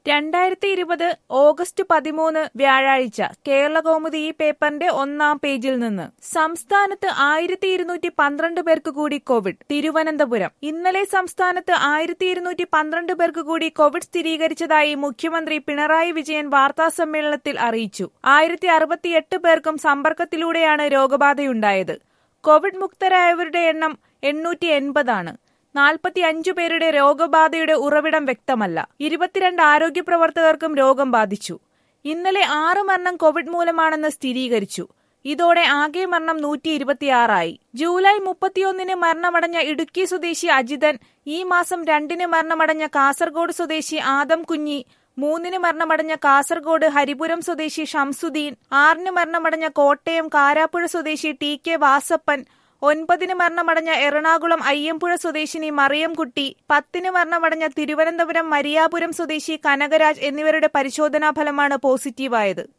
രണ്ടായിരത്തി ഇരുപത് ഓഗസ്റ്റ് പതിമൂന്ന് വ്യാഴാഴ്ച കേരളകൗമുദി ഈ പേപ്പറിന്റെ ഒന്നാം പേജിൽ നിന്ന് സംസ്ഥാനത്ത് ആയിരത്തി ഇരുന്നൂറ്റി പന്ത്രണ്ട് പേർക്ക് കൂടി കോവിഡ് തിരുവനന്തപുരം ഇന്നലെ സംസ്ഥാനത്ത് ആയിരത്തി ഇരുന്നൂറ്റി പന്ത്രണ്ട് പേർക്ക് കൂടി കോവിഡ് സ്ഥിരീകരിച്ചതായി മുഖ്യമന്ത്രി പിണറായി വിജയൻ വാർത്താസമ്മേളനത്തിൽ അറിയിച്ചു ആയിരത്തി അറുപത്തിയെട്ട് പേർക്കും സമ്പർക്കത്തിലൂടെയാണ് രോഗബാധയുണ്ടായത് കോവിഡ് മുക്തരായവരുടെ എണ്ണം എണ്ണൂറ്റി എൺപതാണ് നാൽപ്പത്തി അഞ്ചു പേരുടെ രോഗബാധയുടെ ഉറവിടം വ്യക്തമല്ല ഇരുപത്തിരണ്ട് ആരോഗ്യ പ്രവർത്തകർക്കും രോഗം ബാധിച്ചു ഇന്നലെ ആറ് മരണം കോവിഡ് മൂലമാണെന്ന് സ്ഥിരീകരിച്ചു ഇതോടെ ആകെ മരണം നൂറ്റി ഇരുപത്തിയാറായി ജൂലൈ മുപ്പത്തിയൊന്നിന് മരണമടഞ്ഞ ഇടുക്കി സ്വദേശി അജിതൻ ഈ മാസം രണ്ടിന് മരണമടഞ്ഞ കാസർഗോഡ് സ്വദേശി ആദം കുഞ്ഞി മൂന്നിന് മരണമടഞ്ഞ കാസർഗോഡ് ഹരിപുരം സ്വദേശി ഷംസുദ്ദീൻ ആറിന് മരണമടഞ്ഞ കോട്ടയം കാരാപ്പുഴ സ്വദേശി ടി കെ വാസപ്പൻ ഒൻപതിന് മരണമടഞ്ഞ എറണാകുളം അയ്യമ്പുഴ സ്വദേശിനി മറിയംകുട്ടി പത്തിന് മരണമടഞ്ഞ തിരുവനന്തപുരം മരിയാപുരം സ്വദേശി കനകരാജ് എന്നിവരുടെ പരിശോധനാ ഫലമാണ് പോസിറ്റീവായത്